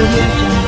audio jungle.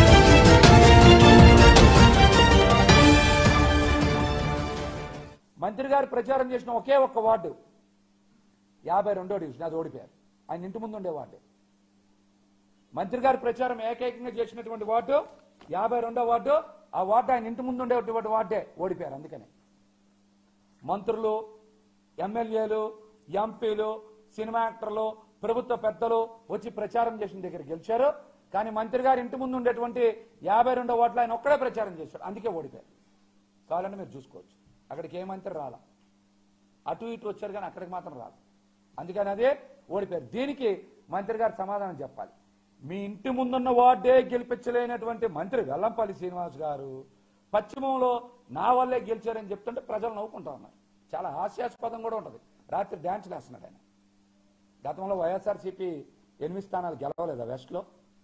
మంత్రి గారు ప్రచారం చేసిన ఒకే ఒక్క వార్డు యాభై రెండో డివిజన్ అది ఓడిపోయారు ఆయన ఇంటి ముందు ఉండే వార్డు మంత్రి గారి ప్రచారం ఏకైకంగా చేసినటువంటి వార్డు యాభై రెండో వార్డు ఆ వార్డు ఆయన ఇంటి ముందు ఉండేటువంటి వార్డే ఓడిపోయారు అందుకని మంత్రులు ఎమ్మెల్యేలు ఎంపీలు సినిమా యాక్టర్లు ప్రభుత్వ పెద్దలు వచ్చి ప్రచారం చేసిన దగ్గర గెలిచారు కానీ మంత్రి గారి ఇంటి ముందు ఉండేటువంటి యాభై రెండో వార్డులో ఆయన ఒక్కడే ప్రచారం చేశాడు అందుకే ఓడిపోయారు కావాలంటే మీరు చూసుకోవచ్చు అక్కడికి ఏ మంత్రి రాలా అటు ఇటు వచ్చారు కానీ అక్కడికి మాత్రం రాదు అందుకని అదే ఓడిపోయారు దీనికి మంత్రి గారు సమాధానం చెప్పాలి మీ ఇంటి ముందున్న వార్డే గెలిపించలేనటువంటి మంత్రి వెల్లంపల్లి శ్రీనివాస్ గారు పశ్చిమంలో నా వల్లే గెలిచారని చెప్తుంటే ప్రజలు నవ్వుకుంటా ఉన్నారు చాలా హాస్యాస్పదం కూడా ఉంటుంది రాత్రి డ్యాన్స్ వేస్తున్నాడు ఆయన గతంలో వైఎస్ఆర్సీపీ ఎనిమిది స్థానాలు గెలవలేదా వెస్ట్లో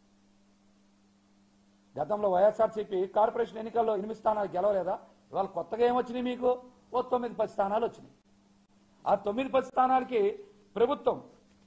గతంలో వైఎస్ఆర్సీపీ కార్పొరేషన్ ఎన్నికల్లో ఎనిమిది స్థానాలు గెలవలేదా ఇవాళ కొత్తగా ఏమొచ్చినాయి మీకు ఓ తొమ్మిది పది స్థానాలు వచ్చినాయి ఆ తొమ్మిది పది స్థానాలకి ప్రభుత్వం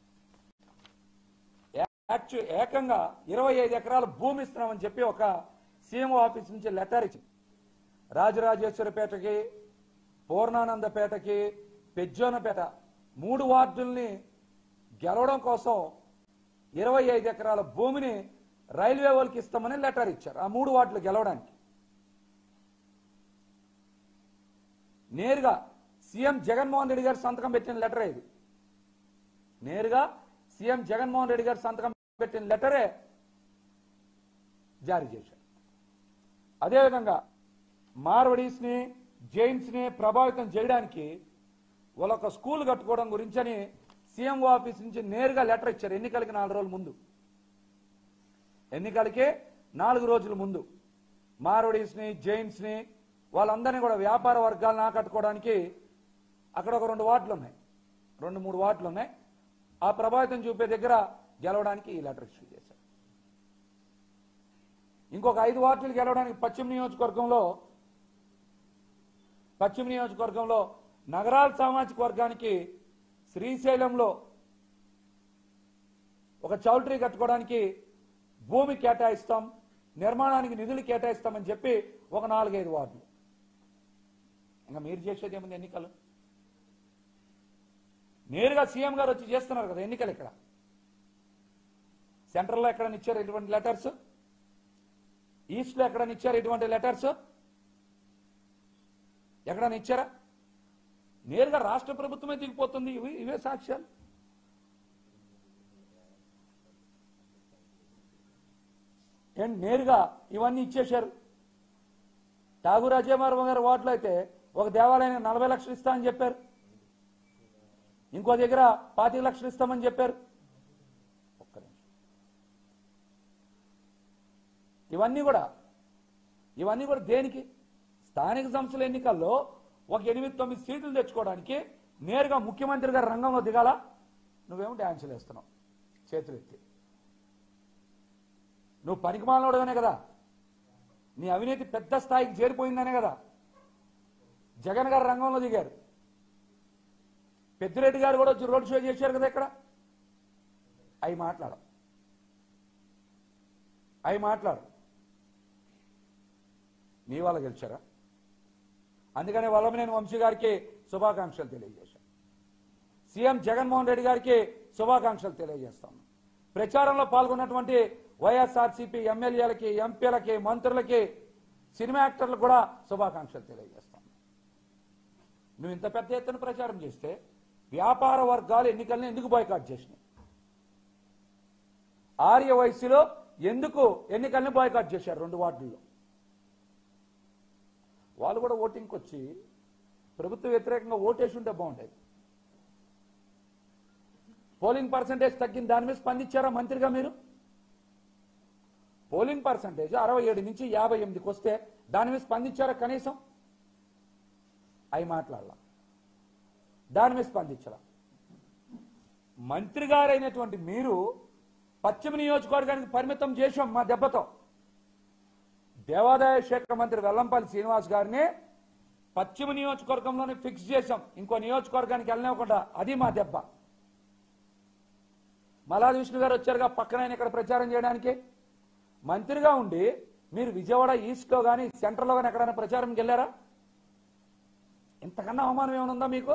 యాక్చు ఏకంగా ఇరవై ఐదు ఎకరాల భూమి ఇస్తున్నామని చెప్పి ఒక సీఎం ఆఫీస్ నుంచి లెటర్ ఇచ్చింది రాజరాజేశ్వరపేటకి పూర్ణానందపేటకి పెజ్జోనపేట మూడు వార్డుల్ని గెలవడం కోసం ఇరవై ఐదు ఎకరాల భూమిని రైల్వే వాళ్ళకి ఇస్తామని లెటర్ ఇచ్చారు ఆ మూడు వార్డులు గెలవడానికి నేరుగా సీఎం జగన్మోహన్ రెడ్డి గారు సంతకం పెట్టిన లెటర్ ఇది నేరుగా సీఎం జగన్మోహన్ రెడ్డి గారు సంతకం పెట్టిన లెటరే జారీ చేశారు అదేవిధంగా మార్వడీస్ ని జైన్స్ ని ప్రభావితం చేయడానికి వాళ్ళొక స్కూల్ కట్టుకోవడం గురించని సీఎం ఆఫీస్ నుంచి నేరుగా లెటర్ ఇచ్చారు ఎన్నికలకి నాలుగు రోజుల ముందు ఎన్నికలకి నాలుగు రోజుల ముందు మార్వడీస్ ని జైన్స్ ని వాళ్ళందరినీ కూడా వ్యాపార వర్గాలను ఆకట్టుకోవడానికి అక్కడ ఒక రెండు వార్డులు ఉన్నాయి రెండు మూడు వార్డులు ఉన్నాయి ఆ ప్రభావితం చూపే దగ్గర గెలవడానికి ఈ లెటర్ ఇష్యూ చేశారు ఇంకొక ఐదు వార్డులు గెలవడానికి పశ్చిమ నియోజకవర్గంలో పశ్చిమ నియోజకవర్గంలో నగరాల సామాజిక వర్గానికి శ్రీశైలంలో ఒక చౌల్ట్రీ కట్టుకోవడానికి భూమి కేటాయిస్తాం నిర్మాణానికి నిధులు కేటాయిస్తామని చెప్పి ఒక నాలుగైదు వార్డులు ఇంకా మీరు చేసేది ఏముంది ఎన్నికలు నేరుగా సీఎం గారు వచ్చి చేస్తున్నారు కదా ఎన్నికలు ఇక్కడ సెంట్రల్లో ఎక్కడైనా ఇచ్చారు ఇటువంటి లెటర్స్ ఈస్ట్ లో ఎక్కడైనా ఇచ్చారు ఇటువంటి లెటర్స్ ఎక్కడైనా ఇచ్చారా నేరుగా రాష్ట్ర ప్రభుత్వమే దిగిపోతుంది ఇవి ఇవే సాక్ష్యాలు ఏం నేరుగా ఇవన్నీ ఇచ్చేశారు ఠాగూర్ అజయమార్మ గారి వార్డులో అయితే ఒక దేవాలయానికి నలభై లక్షలు ఇస్తా అని చెప్పారు ఇంకో దగ్గర పాతిక లక్షలు ఇస్తామని చెప్పారు ఒక్క నిమిషం ఇవన్నీ కూడా ఇవన్నీ కూడా దేనికి స్థానిక సంస్థల ఎన్నికల్లో ఒక ఎనిమిది తొమ్మిది సీట్లు తెచ్చుకోవడానికి నేరుగా ముఖ్యమంత్రి గారు రంగంలో దిగాల నువ్వేమో డ్యాన్సులు వేస్తున్నావు చేతులు ఎత్తి నువ్వు పనికిమాలనోడవనే కదా నీ అవినీతి పెద్ద స్థాయికి చేరిపోయిందనే కదా జగన్ గారు రంగంలో దిగారు పెద్దిరెడ్డి గారు కూడా వచ్చి రోడ్ షో చేశారు కదా ఇక్కడ అవి మాట్లాడం అవి మాట్లాడు నీ వాళ్ళ గెలిచారా అందుకని వల్లభనేని వంశీ గారికి శుభాకాంక్షలు తెలియజేశాను సీఎం జగన్మోహన్ రెడ్డి గారికి శుభాకాంక్షలు తెలియజేస్తాను ప్రచారంలో పాల్గొన్నటువంటి వైఎస్ఆర్సీపీ ఎమ్మెల్యేలకి ఎంపీలకి మంత్రులకి సినిమా యాక్టర్లకు కూడా శుభాకాంక్షలు తెలియజేస్తాను నువ్వు ఇంత పెద్ద ఎత్తున ప్రచారం చేస్తే వ్యాపార వర్గాలు ఎన్నికల్ని ఎందుకు బాయ్కాట్ చేసినాయి ఆర్య వయస్సులో ఎందుకు ఎన్నికల్ని బాయ్కాట్ చేశారు రెండు వార్డుల్లో వాళ్ళు కూడా ఓటింగ్కి వచ్చి ప్రభుత్వ వ్యతిరేకంగా ఓటేసి ఉంటే బాగుండేది పోలింగ్ పర్సంటేజ్ తగ్గిన దాని మీద స్పందించారా మంత్రిగా మీరు పోలింగ్ పర్సంటేజ్ అరవై ఏడు నుంచి యాభై ఎనిమిదికి వస్తే దాని మీద స్పందించారా కనీసం అవి మాట్లాడాల దాని మీద స్పందించాల మంత్రి గారైనటువంటి మీరు పశ్చిమ నియోజకవర్గానికి పరిమితం చేశాం మా దెబ్బతో దేవాదాయ శాఖ మంత్రి వెల్లంపల్లి శ్రీనివాస్ గారిని పశ్చిమ నియోజకవర్గంలోనే ఫిక్స్ చేశాం ఇంకో నియోజకవర్గానికి వెళ్ళనివ్వకుండా అది మా దెబ్బ మల్లాది విష్ణు గారు వచ్చారుగా పక్కన ఆయన ఇక్కడ ప్రచారం చేయడానికి మంత్రిగా ఉండి మీరు విజయవాడ ఈస్ట్లో కానీ సెంట్రల్లో కానీ ఎక్కడైనా ప్రచారంకి వెళ్ళారా ఇంతకన్నా అవమానం ఏమైనా ఉందా మీకు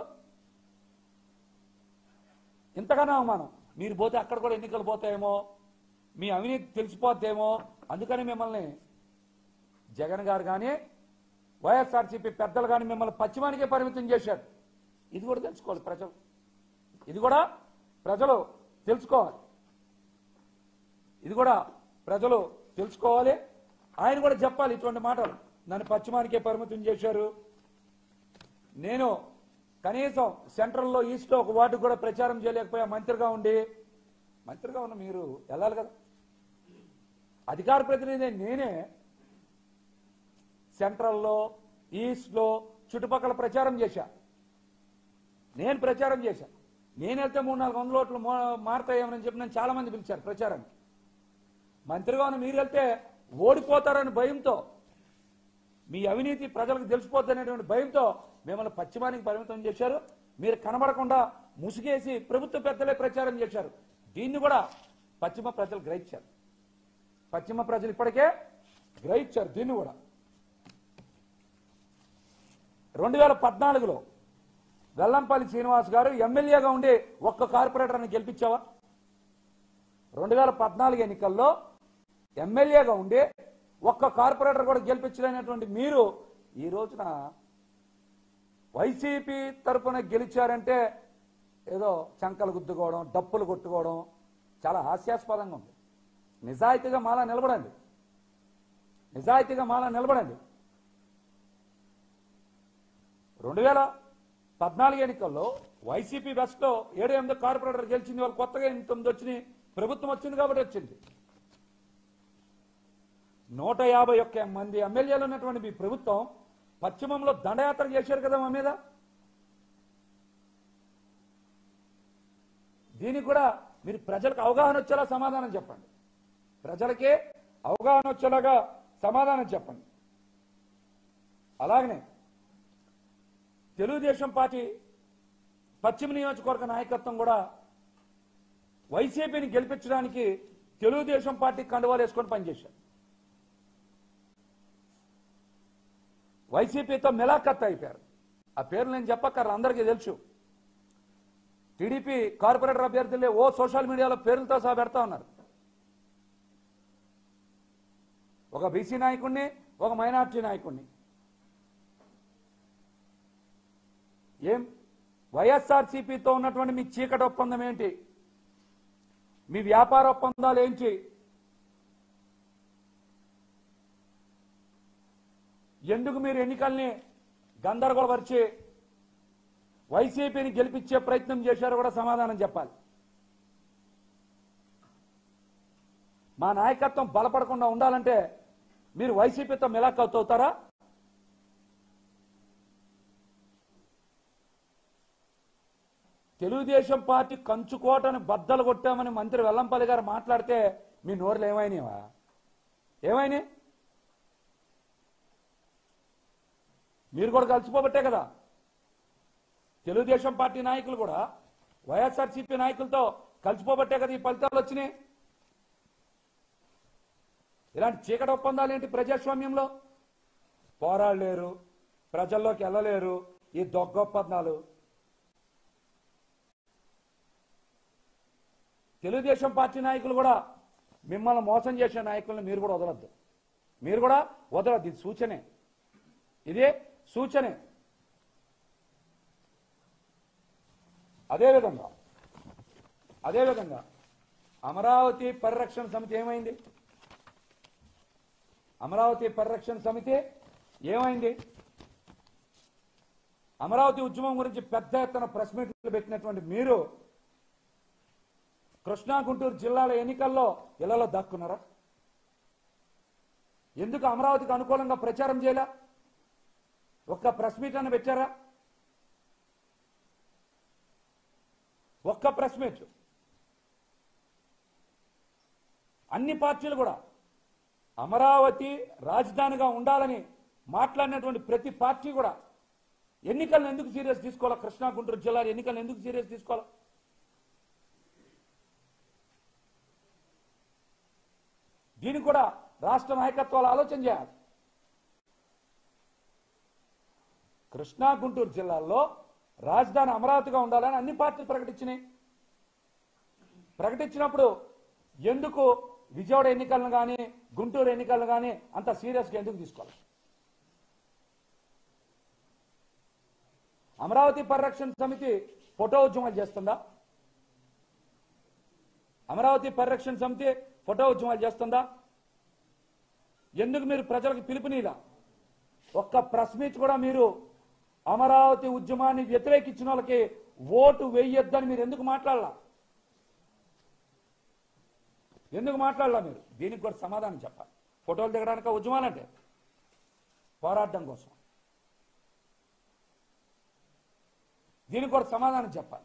ఇంతకన్నా అవమానం మీరు పోతే అక్కడ కూడా ఎన్నికలు పోతాయేమో మీ అవినీతి తెలిసిపోద్దేమో అందుకని మిమ్మల్ని జగన్ గారు కానీ వైఎస్ఆర్సీపీ పెద్దలు కానీ మిమ్మల్ని పశ్చిమానికే పరిమితం చేశారు ఇది కూడా తెలుసుకోవాలి ప్రజలు ఇది కూడా ప్రజలు తెలుసుకోవాలి ఇది కూడా ప్రజలు తెలుసుకోవాలి ఆయన కూడా చెప్పాలి ఇటువంటి మాటలు నన్ను పశ్చిమానికే పరిమితం చేశారు నేను కనీసం సెంట్రల్లో ఈస్ట్లో ఒక వార్డు కూడా ప్రచారం చేయలేకపోయా మంత్రిగా ఉండి మంత్రిగా ఉన్న మీరు వెళ్ళాలి కదా అధికార ప్రతినిధి నేనే సెంట్రల్లో ఈస్ట్లో చుట్టుపక్కల ప్రచారం చేశా నేను ప్రచారం చేశా నేను వెళ్తే మూడు నాలుగు వందల ఓట్లు మో- మారతాయేమని చెప్పి నన్ను చాలా మంది పిలిచారు ప్రచారానికి మంత్రిగా ఉన్న మీరు వెళ్తే ఓడిపోతారని భయంతో మీ అవినీతి ప్రజలకు తెలిసిపోద్దనేటువంటి భయంతో మిమ్మల్ని పశ్చిమానికి పరిమితం చేశారు మీరు కనబడకుండా ముసుగేసి ప్రభుత్వ పెద్దలే ప్రచారం చేశారు దీన్ని కూడా పశ్చిమ ప్రజలు గ్రహించారు పశ్చిమ ప్రజలు ఇప్పటికే గ్రహించారు దీన్ని కూడా రెండు వేల పద్నాలుగులో వెల్లంపల్లి శ్రీనివాస్ గారు ఎమ్మెల్యేగా ఉండి ఒక్క కార్పొరేటర్ని గెలిపించావా రెండు వేల పద్నాలుగు ఎన్నికల్లో ఎమ్మెల్యేగా ఉండి ఒక్క కార్పొరేటర్ కూడా గెలిపించలేనటువంటి మీరు ఈ రోజున వైసీపీ తరపున గెలిచారంటే ఏదో చంకలు గుద్దుకోవడం డప్పులు కొట్టుకోవడం చాలా హాస్యాస్పదంగా ఉంది నిజాయితీగా మాలా నిలబడండి నిజాయితీగా మాలా నిలబడండి రెండు వేల పద్నాలుగు ఎన్నికల్లో వైసీపీ వెస్ట్లో ఏడు ఎనిమిది కార్పొరేటర్ గెలిచింది వాళ్ళు కొత్తగా ఎనిమిది తొమ్మిది వచ్చినాయి ప్రభుత్వం వచ్చింది కాబట్టి వచ్చింది నూట యాభై ఒక్క మంది ఎమ్మెల్యేలు ఉన్నటువంటి మీ ప్రభుత్వం పశ్చిమంలో దండయాత్ర చేశారు కదా మా మీద దీనికి కూడా మీరు ప్రజలకు అవగాహన వచ్చేలా సమాధానం చెప్పండి ప్రజలకి అవగాహన వచ్చేలాగా సమాధానం చెప్పండి అలాగనే తెలుగుదేశం పార్టీ పశ్చిమ నియోజకవర్గ నాయకత్వం కూడా వైసీపీని గెలిపించడానికి తెలుగుదేశం పార్టీ కండువాలు వేసుకొని పనిచేశారు వైసీపీతో మిలాఖత్ అయిపోయారు ఆ పేర్లు నేను చెప్పక్కర్ల అందరికీ తెలుసు టీడీపీ కార్పొరేటర్ అభ్యర్థులే ఓ సోషల్ మీడియాలో పేర్లతో సహా పెడతా ఉన్నారు ఒక బీసీ నాయకుడిని ఒక మైనార్టీ నాయకుడిని ఏం వైఎస్ఆర్సీపీతో ఉన్నటువంటి మీ చీకటి ఒప్పందం ఏంటి మీ వ్యాపార ఒప్పందాలు ఏంటి ఎందుకు మీరు ఎన్నికల్ని గందరగోళపరిచి వైసీపీని గెలిపించే ప్రయత్నం చేశారో కూడా సమాధానం చెప్పాలి మా నాయకత్వం బలపడకుండా ఉండాలంటే మీరు వైసీపీతో మిలాఖత్ అవుతారా తెలుగుదేశం పార్టీ కంచుకోటని బద్దలు కొట్టామని మంత్రి వెల్లంపల్లి గారు మాట్లాడితే మీ నోరులు ఏమైనావా ఏమైనాయి మీరు కూడా కలిసిపోబట్టే కదా తెలుగుదేశం పార్టీ నాయకులు కూడా వైఎస్ఆర్సీపీ నాయకులతో కలిసిపోబట్టే కదా ఈ ఫలితాలు వచ్చినాయి ఇలాంటి చీకటి ఒప్పందాలు ఏంటి ప్రజాస్వామ్యంలో పోరాడలేరు ప్రజల్లోకి వెళ్ళలేరు ఈ దొగ్గ ఒప్పందాలు తెలుగుదేశం పార్టీ నాయకులు కూడా మిమ్మల్ని మోసం చేసే నాయకులను మీరు కూడా వదలద్దు మీరు కూడా వదలద్దు ఇది సూచనే ఇదే సూచనే అదేవిధంగా అదేవిధంగా అమరావతి పరిరక్షణ సమితి ఏమైంది అమరావతి పరిరక్షణ సమితి ఏమైంది అమరావతి ఉద్యమం గురించి పెద్ద ఎత్తున ప్రెస్ మీట్లు పెట్టినటువంటి మీరు కృష్ణా గుంటూరు జిల్లాల ఎన్నికల్లో ఇళ్లలో దాక్కున్నారా ఎందుకు అమరావతికి అనుకూలంగా ప్రచారం చేయలే ఒక్క ప్రెస్ మీట్ అని పెట్టారా ఒక్క ప్రెస్ మీట్ అన్ని పార్టీలు కూడా అమరావతి రాజధానిగా ఉండాలని మాట్లాడినటువంటి ప్రతి పార్టీ కూడా ఎన్నికలను ఎందుకు సీరియస్ తీసుకోవాలా కృష్ణా గుంటూరు జిల్లా ఎన్నికలను ఎందుకు సీరియస్ తీసుకోవాలా దీనికి కూడా రాష్ట్ర నాయకత్వాలు ఆలోచన చేయాలి కృష్ణా గుంటూరు జిల్లాల్లో రాజధాని అమరావతిగా ఉండాలని అన్ని పార్టీలు ప్రకటించినాయి ప్రకటించినప్పుడు ఎందుకు విజయవాడ ఎన్నికలను కానీ గుంటూరు ఎన్నికలను కానీ అంత సీరియస్గా ఎందుకు తీసుకోవాలి అమరావతి పరిరక్షణ సమితి ఫోటో ఉద్యమాలు చేస్తుందా అమరావతి పరిరక్షణ సమితి ఫోటో ఉద్యమాలు చేస్తుందా ఎందుకు మీరు ప్రజలకు పిలుపునీలా ఒక్క ప్రెస్ మీట్ కూడా మీరు అమరావతి ఉద్యమాన్ని వ్యతిరేకించిన వాళ్ళకి ఓటు వేయొద్దని మీరు ఎందుకు మాట్లాడాల ఎందుకు మాట్లాడాల మీరు దీనికి కూడా సమాధానం చెప్పాలి ఫోటోలు దిగడానికి ఉద్యమాలంటే పోరాటం కోసం దీనికి కూడా సమాధానం చెప్పాలి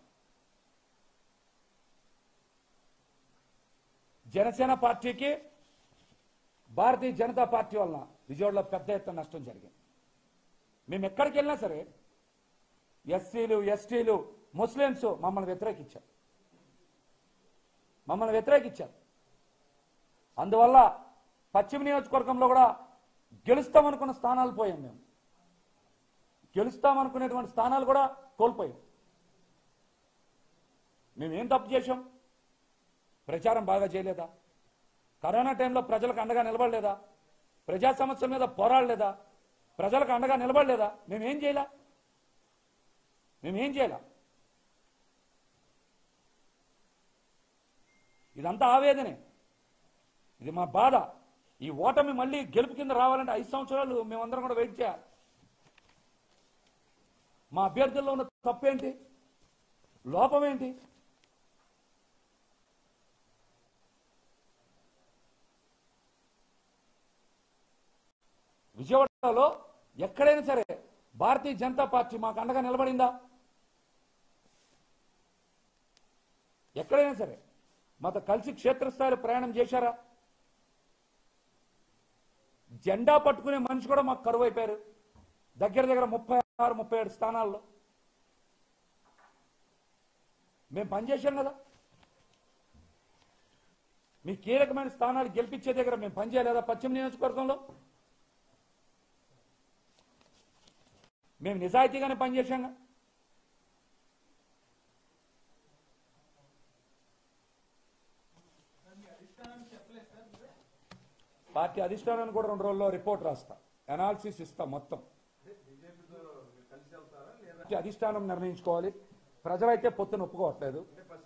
జనసేన పార్టీకి భారతీయ జనతా పార్టీ వలన విజయవాడలో పెద్ద ఎత్తున నష్టం జరిగింది మేము ఎక్కడికి వెళ్ళినా సరే ఎస్సీలు ఎస్టీలు ముస్లింస్ మమ్మల్ని వ్యతిరేకించారు మమ్మల్ని వ్యతిరేకించారు అందువల్ల పశ్చిమ నియోజకవర్గంలో కూడా గెలుస్తామనుకున్న స్థానాలు పోయాం మేము గెలుస్తామనుకునేటువంటి స్థానాలు కూడా కోల్పోయాం మేమేం తప్పు చేశాం ప్రచారం బాగా చేయలేదా కరోనా టైంలో ప్రజలకు అండగా నిలబడలేదా ప్రజా సమస్యల మీద పోరాడలేదా ప్రజలకు అండగా నిలబడలేదా మేమేం చేయలే మేమేం చేయలే ఇదంతా ఆవేదనే ఇది మా బాధ ఈ ఓటమి మళ్ళీ గెలుపు కింద రావాలంటే ఐదు సంవత్సరాలు మేమందరం కూడా వెయిట్ చేయాలి మా అభ్యర్థుల్లో ఉన్న తప్పేంటి లోపమేంటి విజయవాడలో ఎక్కడైనా సరే భారతీయ జనతా పార్టీ మాకు అండగా నిలబడిందా ఎక్కడైనా సరే మాతో కలిసి క్షేత్రస్థాయిలో ప్రయాణం చేశారా జెండా పట్టుకునే మనిషి కూడా మాకు కరువు అయిపోయారు దగ్గర దగ్గర ముప్పై ఆరు ముప్పై ఏడు స్థానాల్లో మేము పనిచేశాం కదా మీ కీలకమైన స్థానాలు గెలిపించే దగ్గర మేము పనిచేయలేదా పశ్చిమ నియోజకవర్గంలో మేము నిజాయితీగానే పనిచేశాంగా పార్టీ అధిష్టానాన్ని కూడా రెండు రోజుల్లో రిపోర్ట్ రాస్తా అనాలిసిస్ ఇస్తా మొత్తం పార్టీ అధిష్టానం నిర్ణయించుకోవాలి ప్రజలైతే పొత్తును ఒప్పుకోవట్లేదు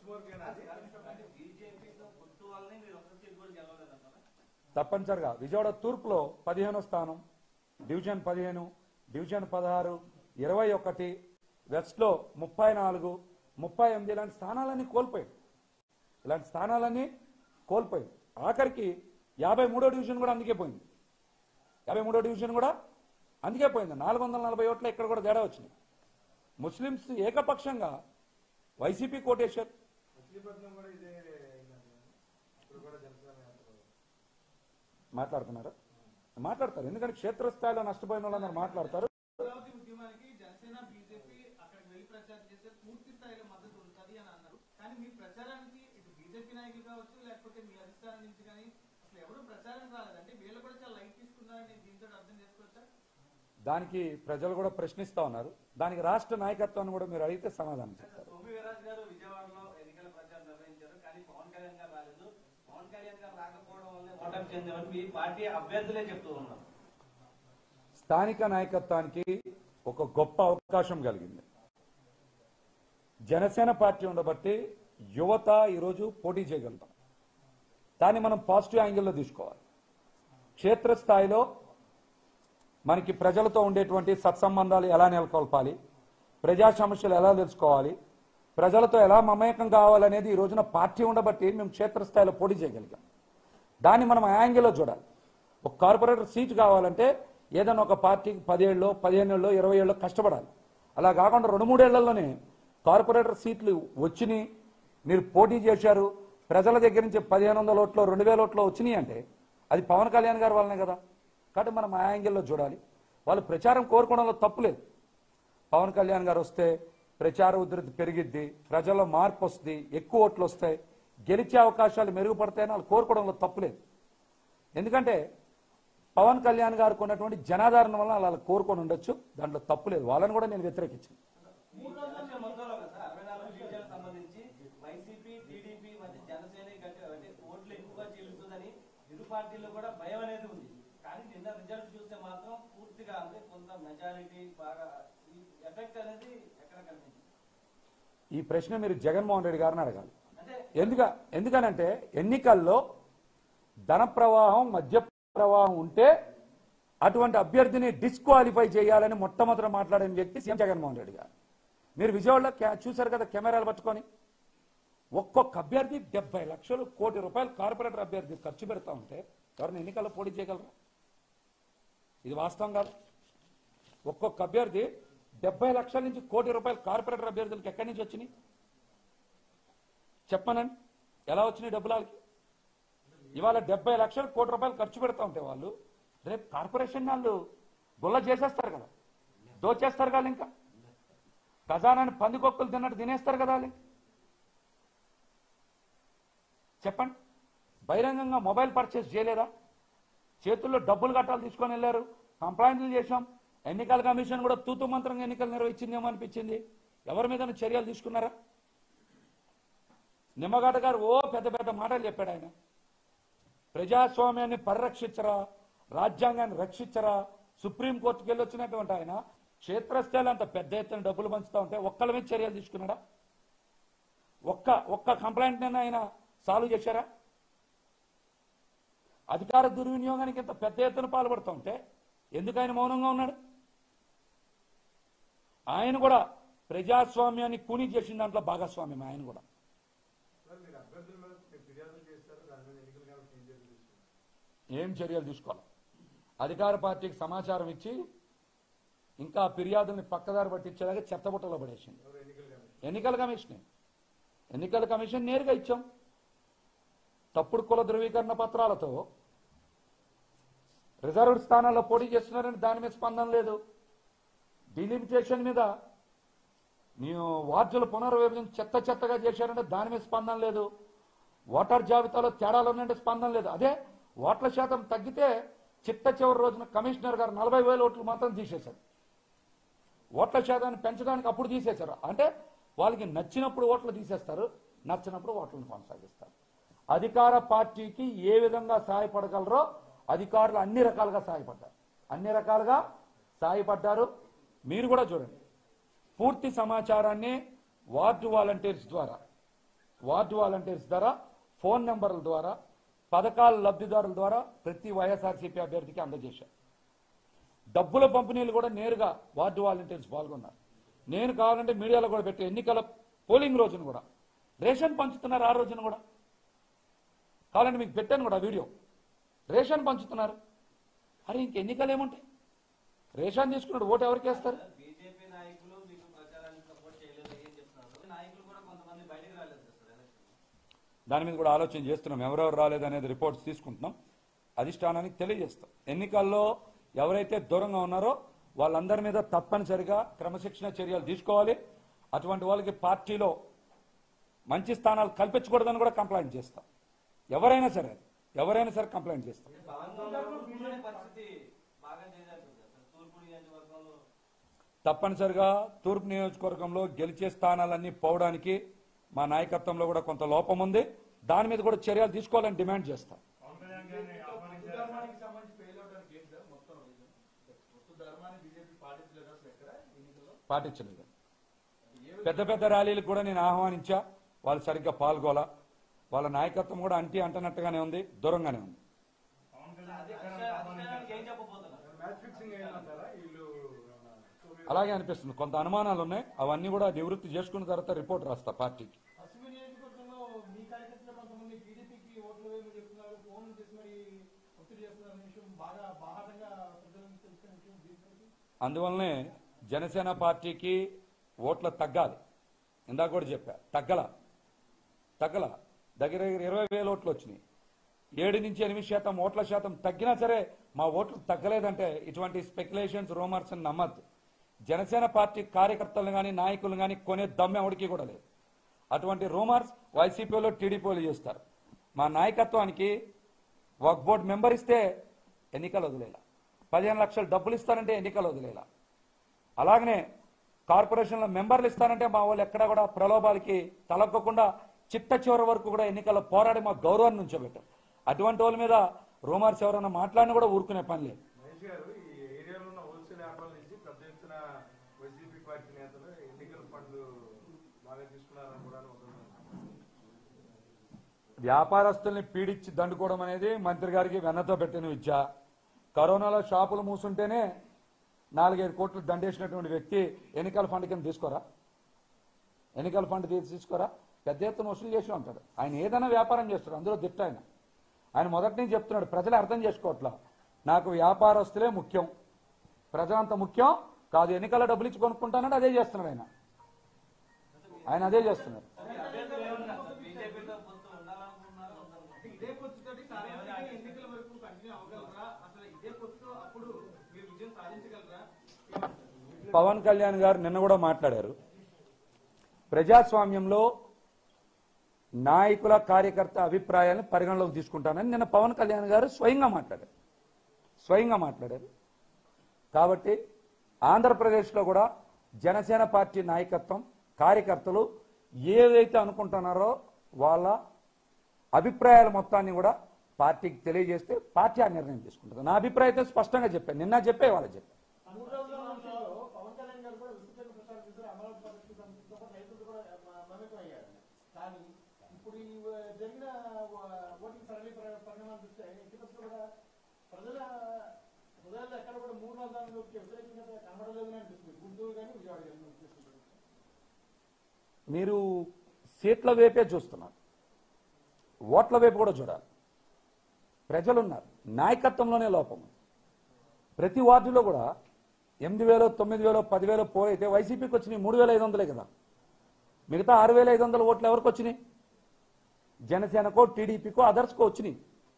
తప్పనిసరిగా విజయవాడ తూర్పులో పదిహేనో స్థానం డివిజన్ పదిహేను డివిజన్ పదహారు ఇరవై ఒకటి వెస్ట్లో ముప్పై నాలుగు ముప్పై ఎనిమిది ఇలాంటి స్థానాలన్నీ కోల్పోయాయి ఇలాంటి స్థానాలన్నీ కోల్పోయాయి ఆఖరికి యాభై మూడో డివిజన్ కూడా అందుకే పోయింది యాభై మూడో డివిజన్ కూడా అందుకే పోయింది నాలుగు వందల నలభై ఓట్ల ఇక్కడ కూడా తేడా వచ్చినాయి ముస్లింస్ ఏకపక్షంగా వైసీపీ కోటేశ్వర్ మచిలీపట్నం కూడా ఇదే అయిందండి. ఇప్పుడు కూడా జనసేన యాత్ర. మాట్లాడుతున్నారు మాట్లాడతారు ఎందుకంటే క్షేత్రస్థాయిలో నష్టపోయిన వాళ్ళందరూ మాట్లాడతారు అమరావతి ఉద్యమానికి జనసేన బీజేపీ అక్కడికి వెళ్ళి ప్రచారం చేస్తే పూర్తి స్థాయిలో మద్దతు ఉంటుంది అని అన్నారు కానీ మీ ప్రచారానికి ఇటు బీజేపీ నాయకులు కావచ్చు లేకపోతే మీ అధిష్టానం నుంచి కానీ అసలు ఎవరు ప్రచారం రాలేదు అంటే వీళ్ళు కూడా చాలా లైట్ తీసుకున్నారని దీంతో అర్థం చేసుకోవచ్చా దానికి ప్రజలు కూడా ప్రశ్నిస్తా ఉన్నారు దానికి రాష్ట్ర నాయకత్వాన్ని కూడా మీరు అడిగితే సమాధానం చెప్తారు సోమి వీర్రాజు గారు విజయవాడలో ఎన్నికల ప్రచారం నిర్వహించారు కానీ పవన్ కళ్యాణ్ గారు రాలేదు పవన్ కళ్యాణ్ గారు రాకపోవడం వల్లే ఓటమి చెందామని మీ పార్టీ అభ్యర్థులే చెప్తూ ఉన్నారు స్థానిక నాయకత్వానికి ఒక గొప్ప అవకాశం కలిగింది జనసేన పార్టీ ఉండబట్టి యువత ఈరోజు పోటీ చేయగలుగుతాం దాన్ని మనం పాజిటివ్ యాంగిల్లో తీసుకోవాలి క్షేత్రస్థాయిలో మనకి ప్రజలతో ఉండేటువంటి సత్సంబంధాలు ఎలా నెలకొల్పాలి ప్రజా సమస్యలు ఎలా తెలుసుకోవాలి ప్రజలతో ఎలా మమేకం కావాలనేది ఈ రోజున పార్టీ ఉండబట్టి మేము క్షేత్రస్థాయిలో పోటీ చేయగలిగాం దాన్ని మనం ఆ యాంగిల్లో చూడాలి ఒక కార్పొరేటర్ సీట్ కావాలంటే ఏదైనా ఒక పార్టీకి పదేళ్ళు పదిహేను ఏళ్ళు ఇరవై ఏళ్ళు కష్టపడాలి అలా కాకుండా రెండు మూడేళ్లలోనే కార్పొరేటర్ సీట్లు వచ్చినాయి మీరు పోటీ చేశారు ప్రజల దగ్గర నుంచి పదిహేను వందల ఓట్లు రెండు వేల ఓట్లు వచ్చినాయి అంటే అది పవన్ కళ్యాణ్ గారి వల్లనే కదా కాబట్టి మనం ఆ యాంగిల్లో చూడాలి వాళ్ళు ప్రచారం కోరుకోవడంలో తప్పులేదు పవన్ కళ్యాణ్ గారు వస్తే ప్రచార ఉధృతి పెరిగిద్ది ప్రజల్లో మార్పు వస్తుంది ఎక్కువ ఓట్లు వస్తాయి గెలిచే అవకాశాలు మెరుగుపడతాయని వాళ్ళు కోరుకోవడంలో తప్పులేదు ఎందుకంటే పవన్ కళ్యాణ్ గారికి ఉన్నటువంటి జనాదరణ వల్ల అలా కోరుకొని ఉండొచ్చు దాంట్లో తప్పు లేదు వాళ్ళని కూడా నేను వ్యతిరేకించాను మూడు రోజుల మధ్యలో కదా సార్ అరవై నాలుగు సీట్లకు సంబంధించి వైసీపీ టీడీపీ మధ్య జనసేన గట్టి అంటే ఓట్లు ఎక్కువగా చెల్లుతుందని ఇరు పార్టీల్లో కూడా భయం అనేది ఉంది కానీ నిన్న రిజల్ట్ చూస్తే మాత్రం పూర్తిగా అంటే కొంత మెజారిటీ బాగా ఈ ఎఫెక్ట్ అనేది ఎక్కడ కనిపించింది ఈ ప్రశ్న మీరు జగన్మోహన్ రెడ్డి గారిని అడగాలి అంటే ఎందుక ఎందుకనంటే ఎన్నికల్లో ధన ప్రవాహం మద్య ప్రవాహం ఉంటే అటువంటి అభ్యర్థిని డిస్క్వాలిఫై చేయాలని మొట్టమొదట మాట్లాడిన వ్యక్తి సీఎం జగన్మోహన్ రెడ్డి గారు మీరు విజయవాడలో క్యా- చూశారు కదా కెమెరాలు పట్టుకొని ఒక్కొక్క అభ్యర్థి డెబ్బై లక్షలు కోటి రూపాయలు కార్పొరేటర్ అభ్యర్థి ఖర్చు పెడతా ఉంటే ఎవరిని ఎన్నికల్లో పోటీ చేయగలరా ఇది వాస్తవం కాదు ఒక్కొక్క అభ్యర్థి డెబ్బై లక్షల నుంచి కోటి రూపాయలు కార్పొరేటర్ అభ్యర్థులకు ఎక్కడి నుంచి వచ్చినాయి చెప్పనండి ఎలా వచ్చినాయి డబ్బులు వాళ్ళకి ఇవాళ డెబ్బై లక్షలు కోటి రూపాయలు ఖర్చు పెడతా ఉంటే వాళ్ళు రేపు కార్పొరేషన్ వాళ్ళు గుల్ల చేసేస్తారు కదా దోచేస్తారు కదా ఇంకా ఖజానాన్ని పందికొక్కులు తిన్నట్టు తినేస్తారు కదా వాళ్ళు చెప్పండి బహిరంగంగా మొబైల్ పర్చేస్ చేయలేదా చేతుల్లో డబ్బులు కట్టాలు తీసుకొని వెళ్ళారు కంప్లైంట్లు చేశాం ఎన్నికల కమిషన్ కూడా తూతు మంత్రంగా ఎన్నికలు నిర్వహించిందేమో అనిపించింది ఎవరి మీద చర్యలు తీసుకున్నారా నిమ్మగడ్డ గారు ఓ పెద్ద పెద్ద మాటలు చెప్పాడు ఆయన ప్రజాస్వామ్యాన్ని పరిరక్షించరా రాజ్యాంగాన్ని రక్షించరా సుప్రీంకోర్టుకి వెళ్ళి వచ్చినటువంటి ఆయన క్షేత్రస్థాయిలో అంత పెద్ద ఎత్తున డబ్బులు పంచుతా ఉంటే ఒక్కళ్ళ మీద చర్యలు తీసుకున్నాడా ఒక్క ఒక్క కంప్లైంట్ ఆయన సాల్వ్ చేశారా అధికార దుర్వినియోగానికి ఇంత పెద్ద ఎత్తున పాల్పడుతూ ఉంటే ఎందుకు ఆయన మౌనంగా ఉన్నాడు ఆయన కూడా ప్రజాస్వామ్యాన్ని కూని చేసిన దాంట్లో భాగస్వామ్యం ఆయన కూడా సార్ మీరు అభ్యర్థుల మీద మీరు ఫిర్యాదులు చేస్తారు దాని మీద ఎన్నికలు కాబట్టి ఏం చర్యలు తీసుకుంటారు ఏం చర్యలు తీసుకోవాలి అధికార పార్టీకి సమాచారం ఇచ్చి ఇంకా ఆ ఫిర్యాదుల్ని పక్కదారి పట్టించేలాగా చెత్తబుట్టలో పడేసింది ఎవరు ఎన్నికలు కమిషన్ ఎన్నికల కమిషన్ ఎన్నికల కమిషన్ నేరుగా ఇచ్చాం తప్పుడు కుల ధృవీకరణ పత్రాలతో రిజర్వ్డ్ స్థానాల్లో పోటీ చేస్తున్నారని దాని మీద స్పందన లేదు డిలిమిటేషన్ మీద నేను వార్డుల పునర్విభజన చెత్త చెత్తగా చేశారంటే దాని మీద స్పందన లేదు ఓటర్ జాబితాలో తేడాలు ఉన్నాయంటే స్పందన లేదు అదే ఓట్ల శాతం తగ్గితే చిట్ట చివరి రోజున కమిషనర్ గారు నలభై వేల ఓట్లు మాత్రం తీసేశారు ఓట్ల శాతాన్ని పెంచడానికి అప్పుడు తీసేశారు అంటే వాళ్ళకి నచ్చినప్పుడు ఓట్లు తీసేస్తారు నచ్చినప్పుడు ఓట్లను కొనసాగిస్తారు అధికార పార్టీకి ఏ విధంగా సహాయపడగలరో అధికారులు అన్ని రకాలుగా సహాయపడ్డారు అన్ని రకాలుగా సహాయపడ్డారు మీరు కూడా చూడండి పూర్తి సమాచారాన్ని వార్డు వాలంటీర్స్ ద్వారా వార్డు వాలంటీర్స్ ద్వారా ఫోన్ నెంబర్ల ద్వారా పథకాల లబ్ధిదారుల ద్వారా ప్రతి వైఎస్ఆర్సీపీ అభ్యర్థికి అందజేశారు డబ్బుల పంపిణీలు కూడా నేరుగా వార్డు వాలంటీర్స్ పాల్గొన్నారు నేను కావాలంటే మీడియాలో కూడా పెట్టి ఎన్నికల పోలింగ్ రోజున కూడా రేషన్ పంచుతున్నారు ఆ రోజున కూడా కావాలంటే మీకు పెట్టాను కూడా ఆ వీడియో రేషన్ పంచుతున్నారు అరే ఇంక ఎన్నికలు ఏముంటాయి రేషన్ తీసుకున్నాడు ఓటు ఎవరికి వేస్తారు బీజేపీ నాయకులు మీకు ప్రచారానికి సపోర్ట్ చేయలేదు ఏం చెప్తున్నారు నాయకులు కూడా కొంతమంది బయటకు రాలేదు కదా సార్ ఎలక్షన్ దాని మీద కూడా ఆలోచన చేస్తున్నాం ఎవరెవరు రాలేదనేది రిపోర్ట్స్ తీసుకుంటున్నాం అధిష్టానానికి తెలియజేస్తాం ఎన్నికల్లో ఎవరైతే దూరంగా ఉన్నారో వాళ్ళందరి మీద తప్పనిసరిగా క్రమశిక్షణ చర్యలు తీసుకోవాలి అటువంటి వాళ్ళకి పార్టీలో మంచి స్థానాలు కల్పించకూడదని కూడా కంప్లైంట్ చేస్తాం ఎవరైనా సరే ఎవరైనా సరే కంప్లైంట్ చేస్తాం తూర్పులోని పరిస్థితి బాగా చేశారు కదా సార్ తూర్పు నియోజకవర్గంలో తప్పనిసరిగా తూర్పు నియోజకవర్గంలో గెలిచే స్థానాలన్నీ పోవడానికి మా నాయకత్వంలో కూడా కొంత లోపం ఉంది దాని మీద కూడా చర్యలు తీసుకోవాలని డిమాండ్ చేస్తాం వస్తు ధర్మానికి సంబంధించి ఫెయిల్ అవడానికి ఏంటి సార్ మొత్తం రీజన్ వస్తు ధర్మాన్ని బీజేపీ పాటించలేదు అసలు ఎక్కడ ఎన్నికల్లో పాటించలేదు పెద్ద పెద్ద ర్యాలీలకు కూడా నేను ఆహ్వానించా వాళ్ళు సరిగ్గా పాల్గొలా వాళ్ళ నాయకత్వం కూడా అంటి అంటనట్టుగానే ఉంది దూరంగానే ఉంది అది అధికార- అధికారానికి ఏం చెప్పబోతున్నారు మ్యాచ్ ఫిక్సింగ్ అయ్యిందంటారా వీళ్ళు ఏమన్నా సో అలాగే అనిపిస్తుంది కొంత అనుమానాలు ఉన్నాయి అవన్నీ కూడా నివృత్తి చేసుకున్న తర్వాత రిపోర్ట్ రాస్తా పార్టీకి పశ్చిమ నియోజకవర్గంలో మీ కార్యకర్తలు కొంతమంది టీడీపీకి ఓట్లు వేయమని చెప్తున్నారు ఫోన్లు చేసి మరి ఒత్తిడి చేస్తున్నారు అనే విషయం బాగా బాహాటంగా ప్రజలకు తెలుసుకునే విషయం దీనికి అందువల్లనే జనసేన పార్టీకి ఓట్ల తగ్గాలి ఇందాక కూడా చెప్పా తగ్గల తగ్గల దగ్గర దగ్గర ఇరవై వేల ఓట్లు వచ్చినాయి ఏడు నుంచి ఎనిమిది శాతం ఓట్ల శాతం తగ్గినా సరే మా ఓట్లు తగ్గలేదంటే ఇటువంటి స్పెక్యులేషన్స్ రూమర్స్ నమ్మద్దు జనసేన పార్టీ కార్యకర్తలు కానీ నాయకులు కానీ కొనే దమ్మె ఎవరికి కూడా లేదు అటువంటి రూమర్స్ వైసీపీలో టీడీపీలో చేస్తారు మా నాయకత్వానికి వక్ బోర్డు మెంబర్ ఇస్తే ఎన్నికలు వదిలేలా పదిహేను లక్షలు డబ్బులు ఇస్తానంటే ఎన్నికలు వదిలేలా అలాగనే కార్పొరేషన్లో మెంబర్లు ఇస్తానంటే మా వాళ్ళు ఎక్కడ కూడా ప్రలోభాలకి తలొక్కకుండా చిట్ట చివరి వరకు కూడా ఎన్నికల్లో పోరాడి మా గౌరవాన్ని నుంచోబెట్టారు అటువంటి వాళ్ళ మీద రూమర్స్ ఎవరైనా మాట్లాడినా కూడా ఊరుకునే పని లేదు మహేష్ గారు ఈ ఏరియాలో ఉన్న హోల్సేల్ వ్యాపారాల నుంచి పెద్ద ఎత్తున వైసీపీ పార్టీ నేతలు ఎన్నికల ఫండ్లు బాగా తీసుకున్నారని కూడా ఒక వ్యాపారస్తుల్ని పీడించి దండుకోవడం అనేది మంత్రి గారికి వెన్నతో పెట్టిన విద్య కరోనాలో షాపులు మూసుంటేనే నాలుగైదు కోట్లు దండేసినటువంటి వ్యక్తి ఎన్నికల ఫండ్ కింద తీసుకోరా ఎన్నికల ఫండ్ తీసి తీసుకోరా పెద్ద ఎత్తున వసూలు చేసి ఉంటాడు ఆయన ఏదైనా వ్యాపారం చేస్తాడు అందులో దిట్ట ఆయన ఆయన మొదటి నుంచి చెప్తున్నాడు ప్రజలు అర్థం చేసుకోవట్లా నాకు వ్యాపారస్తులే ముఖ్యం ప్రజలంత ముఖ్యం కాదు ఎన్నికల డబ్బులు ఇచ్చి కొనుక్కుంటానంటే అదే చేస్తున్నాడు ఆయన ఆయన అదే చేస్తున్నాడు అభ్యర్థులు ఏమన్నారు సార్ బీజేపీతో పొత్తు ఉండాలనుకుంటున్నారు అంటే ఇదే పొత్తుతోటి సార్వత్రిక ఎన్నికల వరకు కంటిన్యూ అవ్వగలరా అసలు ఇదే పొత్తు అప్పుడు మీరు విజయం సాధించగలరా ఏమంటారు? పవన్ కళ్యాణ్ గారు నిన్న కూడా మాట్లాడారు ప్రజాస్వామ్యంలో నాయకుల కార్యకర్త అభిప్రాయాలను పరిగణలోకి తీసుకుంటానని నిన్న పవన్ కళ్యాణ్ గారు స్వయంగా మాట్లాడారు స్వయంగా మాట్లాడారు కాబట్టి ఆంధ్రప్రదేశ్లో కూడా జనసేన పార్టీ నాయకత్వం కార్యకర్తలు ఏదైతే అనుకుంటున్నారో వాళ్ళ అభిప్రాయాల మొత్తాన్ని కూడా పార్టీకి తెలియజేస్తే పార్టీ ఆ నిర్ణయం తీసుకుంటుంది నా అభిప్రాయం అయితే స్పష్టంగా చెప్పాను నిన్న చెప్పే వాళ్ళకి చెప్పాను మూడు రోజుల విషయంలో పవన్ కళ్యాణ్ గారు కూడా విస్తృతంగా ప్రచారం చేశారు అమరావతి పరిస్థితి సంబంధించి కూడా రైతులు కూడా మ- మమేకం అయ్యారు కానీ ఇప్పుడు ఈ వ- జరిగిన వ- ఓటింగ్ సరళి పరి- పరిణామాలు చూస్తే ఇటుపక్క కూడా ప్రజల హృదయాల్లో ఎక్కడ కూడా మూడు రాజధానులకు వ్యతిరేకంగా కనబడలేదని అనిపిస్తుంది గుంటూరు కానీ విజయవాడ కానీ మనం చూస్తుంటే. మీరు సీట్ల వైపే చూస్తున్నారు ఓట్ల వైపు కూడా చూడాలి ప్రజలున్నారు నాయకత్వంలోనే లోపం ఉంది. ప్రతి వార్డులో కూడా ఎనిమిది వేలు తొమ్మిది వేలు పదివేలు పోయితే వైసీపీకి వచ్చినాయి మూడు వేల ఐదు వందలే కదా మిగతా ఆరు వేల ఐదు వందల ఓట్లు ఎవరికి వచ్చినాయి జనసేనకో టీడీపీకో అదర్స్కో వచ్చినాయి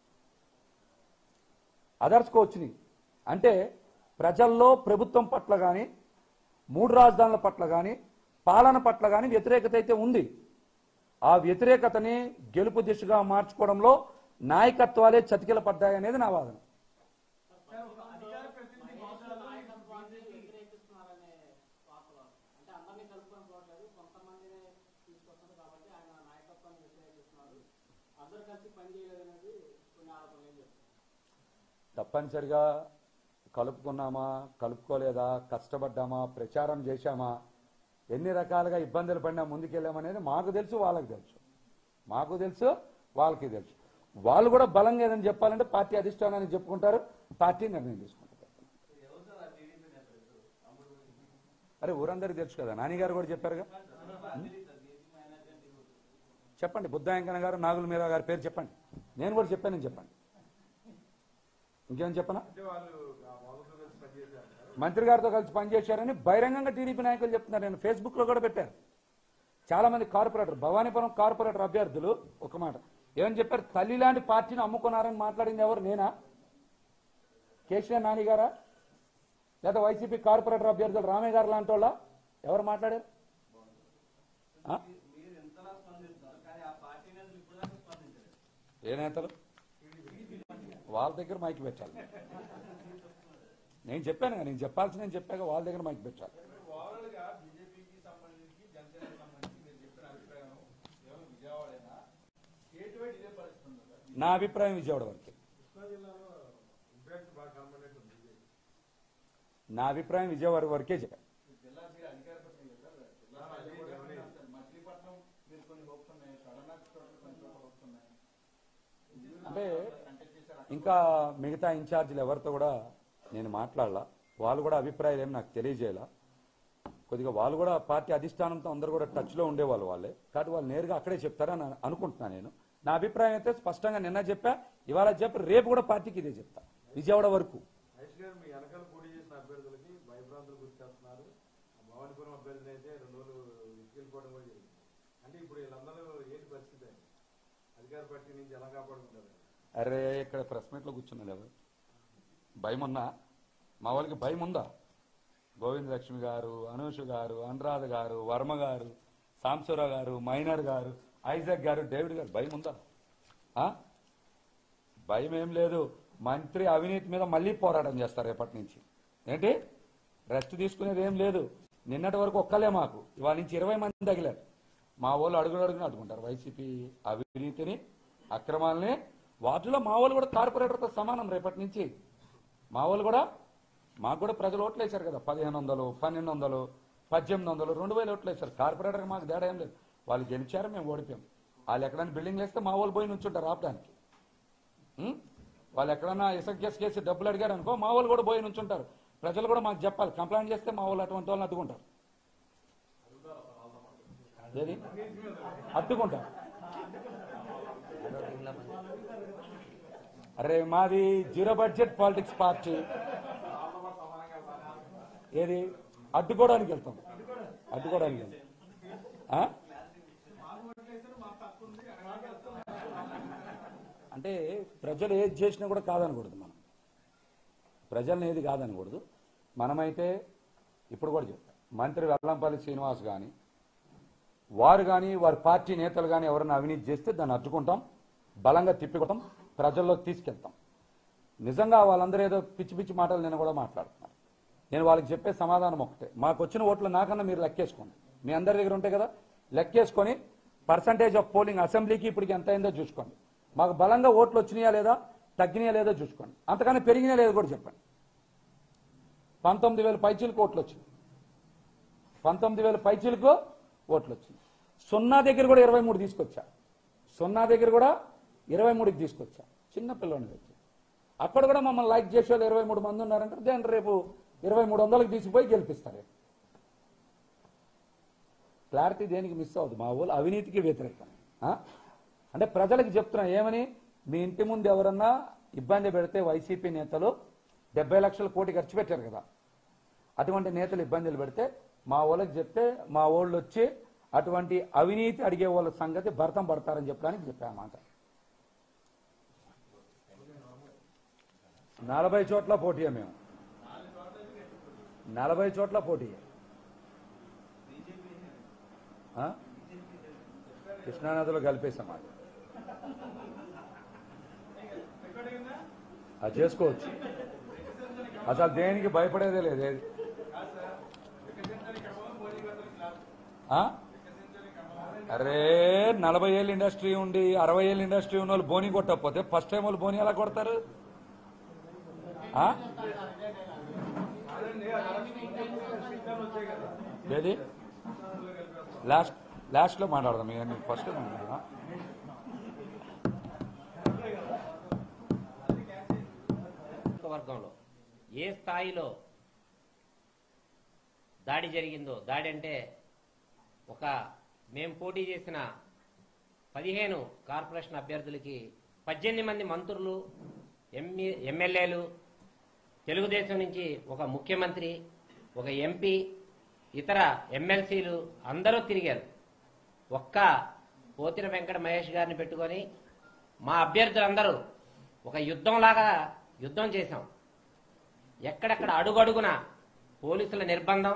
అదర్స్కో వచ్చినాయి అంటే ప్రజల్లో ప్రభుత్వం పట్ల కానీ మూడు రాజధానుల పట్ల కానీ పాలన పట్ల కానీ వ్యతిరేకత అయితే ఉంది ఆ వ్యతిరేకతని గెలుపు దిశగా మార్చుకోవడంలో నాయకత్వాలే చతికిల పడ్డాయి అనేది నా వాదన సార్, ఒక అధికార ప్రతినిధి హోదాలో నాయకత్వాన్ని వ్యతిరేకిస్తున్నారనే వార్తలు అంటే అందరినీ కలుపుకొని పోవట్లేదు కొంతమందినే తీసుకొస్తున్నారు కాబట్టి ఆయన నాయకత్వాన్ని వ్యతిరేకిస్తున్నారు అందరూ కలిసి పనిచేయలేదనేది కొన్ని ఆరోపణలు ఏం చెప్తారు తప్పనిసరిగా కలుపుకున్నామా కలుపుకోలేదా కష్టపడ్డామా ప్రచారం చేశామా ఎన్ని రకాలుగా ఇబ్బందులు పడినా ముందుకెళ్ళామనేది మాకు తెలుసు వాళ్ళకి తెలుసు మాకు తెలుసు వాళ్ళకి తెలుసు వాళ్ళు కూడా బలంగా ఏదని చెప్పాలంటే పార్టీ అధిష్టానాన్ని చెప్పుకుంటారు పార్టీ నిర్ణయం తీసుకుంటారు ఎవరు సార్ ఆ టీడీపీ నేతలు అమ్ముడు అరే ఊరందరికీ తెలుసు కదా నానిగారు కూడా చెప్పారుగా చెప్పండి బుద్ధాయంకన గారు నాగుల మీరా గారి పేరు చెప్పండి నేను కూడా చెప్పానని చెప్పండి ఇంకేం చెప్పనా అంటే వాళ్ళు ఆ వాళ్ళతో కలిసి పనిచేశారు మంత్రి గారితో కలిసి పనిచేశారని బహిరంగంగా టీడీపీ నాయకులు చెప్తున్నారు నేను ఫేస్బుక్ లో కూడా పెట్టారు చాలా మంది కార్పొరేటర్ భవానీపురం కార్పొరేటర్ అభ్యర్థులు ఒక మాట ఏమని చెప్పారు తల్లి లాంటి పార్టీని అమ్ముకున్నారని మాట్లాడింది ఎవరు నేనా కేసీఆర్ నాని గారా లేదా వైసీపీ కార్పొరేటర్ అభ్యర్థులు రామయ్య గారు లాంటి వాళ్ళ ఎవరు మాట్లాడారు ఆ? మీరు ఎంతలా స్పందిస్తున్నారు కానీ ఆ పార్టీ నేతలు ఇప్పుడు దాకా స్పందించలేదు ఏ నేతలు వాళ్ళ దగ్గర మైక్ పెట్టాలి నేను చెప్పాను కదా, నేను చెప్పాల్సి నేను చెప్పాక వాళ్ళ దగ్గర మైక్ పెట్టాలి ఓవరాల్ గా బీజేపీకి సంబంధించి జనసేనకి సంబంధించి మీరు చెప్పిన అభిప్రాయం కేవలం విజయవాడైనా స్టేట్ వైడ్ ఇదే పరిస్థితి ఉంది సార్ నా అభిప్రాయం విజయవాడ వరకే కృష్ణా జిల్లాలో ఇంపాక్ట్ బాగా కనబడేట్టుంది బీజేపీ నా అభిప్రాయం విజయవాడ వరకే చెప్పాను జిల్లా సీట్ అధికార ప్రతినిధి కదా సార్ జిల్లా స్థాయిలో కూడా అంతే. మచిలీపట్నం మీరు కొన్ని హోప్స్ ఉన్నాయి కడనాథ్ చోట్ల కొన్ని చోట్ల హోప్స్ ఉన్నాయి అంటే కంటెక్ట్ చేశారు ఇంకా మిగతా ఇన్ఛార్జీలు ఎవరితో కూడా నేను మాట్లాడాల వాళ్ళు కూడా అభిప్రాయాలు ఏమి నాకు తెలియజేయాల కొద్దిగా వాళ్ళు కూడా పార్టీ అధిష్టానంతో అందరూ కూడా టచ్లో ఉండేవాళ్ళు వాళ్ళే కాబట్టి వాళ్ళు నేరుగా అక్కడే చెప్తారని అను- అనుకుంటున్నాను నేను నా అభిప్రాయం అయితే స్పష్టంగా నిన్న చెప్పా ఇవాళ చెప్పి రేపు కూడా పార్టీకి ఇదే చెప్తా విజయవాడ వరకు మహేష్ గారు మీ వెనకాల పోటీ చేసిన అభ్యర్థులకి భయభ్రాంతులు గురి చేస్తున్నారు ఆ భవానీపురం అభ్యర్థిని అయితే రెండు రోజులు ఇసుకెళ్ళిపోవడం కూడా జరిగింది అంటే ఇప్పుడు వీళ్ళందరూ ఏంటి పరిస్థితి అధికార పార్టీ నుంచి ఎలా కాపాడుకుంటారు అరే ఇక్కడ ప్రెస్ మీట్లో కూర్చున్నాడు ఎవరు భయం ఉన్నా మా వాళ్ళకి భయం ఉందా గోవింద లక్ష్మి గారు అనూష గారు అనురాధ గారు వర్మ గారు సాంబశివరావు గారు మైనర్ గారు ఐజాక్ గారు డేవిడ్ గారు భయం ఉందా ఆ? భయం ఏం లేదు మంత్రి అవినీతి మీద మళ్ళీ పోరాటం చేస్తారు రేపటి నుంచి ఏంటి రెస్ట్ తీసుకునేది ఏం లేదు నిన్నటి వరకు ఒక్కలే మాకు ఇవాళ నుంచి ఇరవై మంది తగిలారు మా వాళ్ళు అడుగులు అడుగుని అడ్డుకుంటారు వైసీపీ అవినీతిని అక్రమాలని వాటిలో మా వాళ్ళు కూడా కార్పొరేటర్తో సమానం రేపటి నుంచి మా వాళ్ళు కూడా మాకు కూడా ప్రజలు ఓట్లు వేశారు కదా పదిహేను వందలు పన్నెండు వందలు పద్దెనిమిది వందలు రెండు వేలు ఓట్లు వేశారు కార్పొరేటర్కి మాకు తేడా ఏం లేదు వాళ్ళు గెలిచారు మేము ఓడిపోయాం వాళ్ళు ఎక్కడైనా బిల్డింగ్ వేస్తే మా వాళ్ళు పోయి నుంచుంటారు ఆపడానికి ఉం? వాళ్ళు ఎక్కడైనా ఇసుక కేసు కేసి డబ్బులు అడిగారు అనుకో మా వాళ్ళు కూడా పోయి నుంచుంటారు ప్రజలు కూడా మాకు చెప్పాలి కంప్లైంట్ చేస్తే మా వాళ్ళు అటువంటి వాళ్ళని అడ్డుకుంటారు ఏది అడ్డుకుంటారు అరే మాది జీరో బడ్జెట్ పాలిటిక్స్ పార్టీ ఏది అడ్డుకోవడానికి వెళ్తాం అడ్డుకోవడానికి వెళ్తాం ఆ? అంటే ప్రజలు ఏది చేసినా కూడా కాదనకూడదు మనం ప్రజల్ని ఏది కాదనకూడదు మనమైతే ఇప్పుడు కూడా చెప్తాం మంత్రి వెల్లంపల్లి శ్రీనివాస్ కానీ వారు కానీ వారి పార్టీ నేతలు కానీ ఎవరైనా అవినీతి చేస్తే దాన్ని అడ్డుకుంటాం బలంగా తిప్పికొట్టాం ప్రజల్లో తీసుకెళ్తాం నిజంగా వాళ్ళందరూ ఏదో పిచ్చి పిచ్చి మాటలు నేను కూడా మాట్లాడుతున్నారు నేను వాళ్ళకి చెప్పే సమాధానం ఒకటే మాకు వచ్చిన ఓట్లు నాకన్నా మీరు లెక్కేసుకోండి మీ అందరి దగ్గర ఉంటాయి కదా లెక్కేసుకొని పర్సంటేజ్ ఆఫ్ పోలింగ్ అసెంబ్లీకి ఇప్పటికి ఎంత అయిందో చూసుకోండి మాకు బలంగా ఓట్లు వచ్చినాయా లేదా తగ్గినాయా లేదో చూసుకోండి అంతకన్నా పెరిగినా లేదో కూడా చెప్పండి పంతొమ్మిది వేల పైచీలకు ఓట్లు వచ్చినాయి పంతొమ్మిది వేల పైచీలకు ఓట్లు వచ్చినాయి సున్నా దగ్గర కూడా ఇరవై మూడు తీసుకొచ్చా సున్నా దగ్గర కూడా ఇరవై మూడుకి తీసుకొచ్చా చిన్న పిల్లోని తెచ్చి అక్కడ కూడా మమ్మల్ని లైక్ చేసే వాళ్ళు ఇరవై మూడు మంది ఉన్నారంటే దాన్ని రేపు ఇరవై మూడు వందలకు తీసిపోయి గెలిపిస్తారు క్లారిటీ దేనికి మిస్ అవ్వదు మా ఊళ్ళు అవినీతికి వ్యతిరేకం ఆ? అంటే ప్రజలకు చెప్తున్నా ఏమని మీ ఇంటి ముందు ఎవరన్నా ఇబ్బంది పెడితే వైసీపీ నేతలు డెబ్బై లక్షల కోటి ఖర్చు పెట్టారు కదా అటువంటి నేతలు ఇబ్బందులు పెడితే మా వాళ్ళకి చెప్తే మా వాళ్ళు వచ్చి అటువంటి అవినీతి అడిగే వాళ్ళ సంగతి భర్తం పడతారని చెప్పడానికి చెప్పామాట నలభై చోట్ల పోటీ మేము నలభై చోట్ల పోటీ ఆ? కృష్ణానదిలో కలిపేసామాట అది చేసుకోవచ్చు అసలు దేనికి భయపడేదే లేదు ఏది ఆ? అరే నలభై ఏళ్ళు ఇండస్ట్రీ ఉండి అరవై ఏళ్ళు ఇండస్ట్రీ ఉన్న వాళ్ళు బోని కొట్టకపోతే ఫస్ట్ టైం వాళ్ళు బోని ఎలా కొడతారు ఆ? ఏది లాస్ట్ లాస్ట్ లో మాట్లాడదాం ఇవన్నీ ఫస్ట్ మాట్లాడదాం వర్గంలో ఏ స్థాయిలో దాడి జరిగిందో దాడి అంటే ఒక మేము పోటీ చేసిన పదిహేను కార్పొరేషన్ అభ్యర్థులకి పద్దెనిమిది మంది మంత్రులు ఎంఈ ఎమ్మెల్యేలు తెలుగుదేశం నుంచి ఒక ముఖ్యమంత్రి ఒక ఎంపీ ఇతర ఎమ్మెల్సీలు అందరూ తిరిగారు ఒక్క పోతిన వెంకట మహేష్ గారిని పెట్టుకొని మా అభ్యర్థులందరూ ఒక యుద్ధంలాగా యుద్ధం చేశాం ఎక్కడెక్కడ అడుగడుగున పోలీసుల నిర్బంధం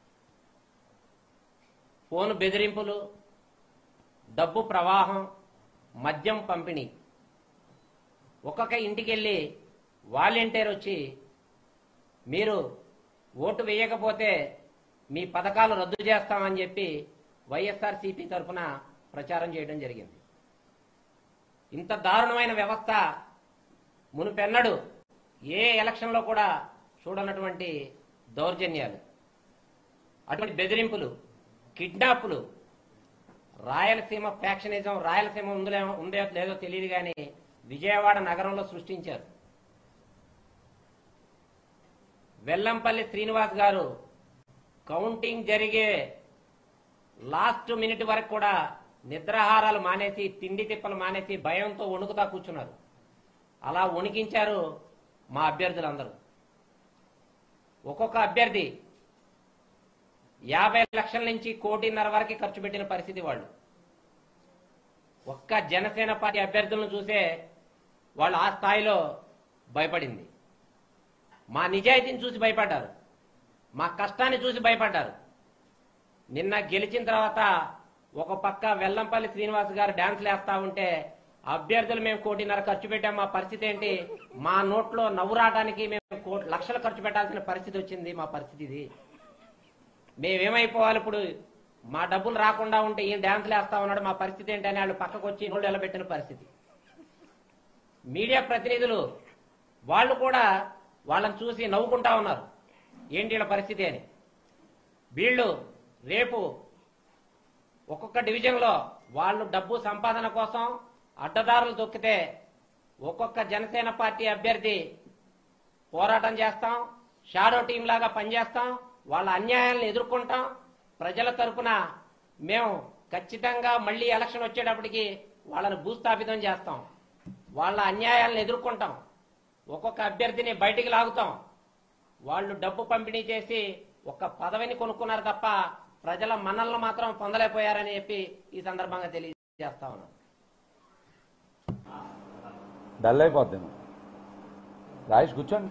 ఫోను బెదిరింపులు డబ్బు ప్రవాహం మద్యం పంపిణీ ఒక్కొక్క ఇంటికి వెళ్ళి వాలంటీర్ వచ్చి మీరు ఓటు వేయకపోతే మీ పథకాలు రద్దు చేస్తామని చెప్పి వైఎస్ఆర్సీపీ తరఫున ప్రచారం చేయడం జరిగింది ఇంత దారుణమైన వ్యవస్థ మునుపెన్నడు ఏ ఎలక్షన్లో కూడా చూడనటువంటి దౌర్జన్యాలు అటువంటి బెదిరింపులు కిడ్నాప్లు రాయలసీమ ఫ్యాక్షనిజం రాయలసీమ ఉందో ఉందో లేదో తెలియదు కానీ విజయవాడ నగరంలో సృష్టించారు వెల్లంపల్లి శ్రీనివాస్ గారు కౌంటింగ్ జరిగే లాస్ట్ మినిట్ వరకు కూడా నిద్రాహారాలు మానేసి తిండి తిప్పలు మానేసి భయంతో వణుకుతా కూర్చున్నారు అలా వణికించారు మా అభ్యర్థులందరూ ఒక్కొక్క అభ్యర్థి యాభై లక్షల నుంచి కోటిన్నర వరకు ఖర్చు పెట్టిన పరిస్థితి వాళ్ళు ఒక్క జనసేన పార్టీ అభ్యర్థులను చూసే వాళ్ళు ఆ స్థాయిలో భయపడింది మా నిజాయితీని చూసి భయపడ్డారు మా కష్టాన్ని చూసి భయపడ్డారు నిన్న గెలిచిన తర్వాత ఒక పక్క వెల్లంపల్లి శ్రీనివాస్ గారు డాన్స్లు వేస్తా ఉంటే అభ్యర్థులు మేము కోటిన్నర ఖర్చు పెట్టాం మా పరిస్థితి ఏంటి మా నోట్లో నవ్వు రావడానికి మేము కోటి లక్షలు ఖర్చు పెట్టాల్సిన పరిస్థితి వచ్చింది మా పరిస్థితి ఇది మేమేమైపోవాలి ఇప్పుడు మా డబ్బులు రాకుండా ఉంటే ఈయన డ్యాన్స్లు వేస్తా ఉన్నాడు మా పరిస్థితి ఏంటని వాళ్ళు పక్కకు వచ్చి నోళ్ళు నిలబెట్టిన పరిస్థితి మీడియా ప్రతినిధులు వాళ్ళు కూడా వాళ్ళని చూసి నవ్వుకుంటా ఉన్నారు ఏంటి వీళ్ళ పరిస్థితి అని వీళ్ళు రేపు ఒక్కొక్క డివిజన్లో వాళ్ళు డబ్బు సంపాదన కోసం అడ్డదారులు తొక్కితే ఒక్కొక్క జనసేన పార్టీ అభ్యర్థి పోరాటం చేస్తాం షాడో టీం లాగా పనిచేస్తాం వాళ్ళ అన్యాయాలను ఎదుర్కొంటాం ప్రజల తరపున మేము ఖచ్చితంగా మళ్ళీ ఎలక్షన్ వచ్చేటప్పటికి వాళ్ళని భూస్థాపితం చేస్తాం వాళ్ళ అన్యాయాలను ఎదుర్కొంటాం ఒక్కొక్క అభ్యర్థిని బయటికి లాగుతాం వాళ్ళు డబ్బు పంపిణీ చేసి ఒక పదవిని కొనుక్కున్నారు తప్ప ప్రజల మన్నలను మాత్రం పొందలేకపోయారని చెప్పి ఈ సందర్భంగా తెలియజేస్తా ఉన్నాను డల్ అయిపోద్దేమో రాయేష్ కూర్చోండి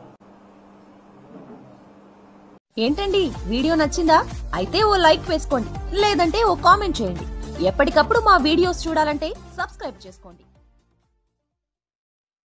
ఏంటండి వీడియో నచ్చిందా అయితే ఓ లైక్ వేసుకోండి లేదంటే ఓ కామెంట్ చేయండి ఎప్పటికప్పుడు మా వీడియోస్ చూడాలంటే సబ్స్క్రైబ్ చేసుకోండి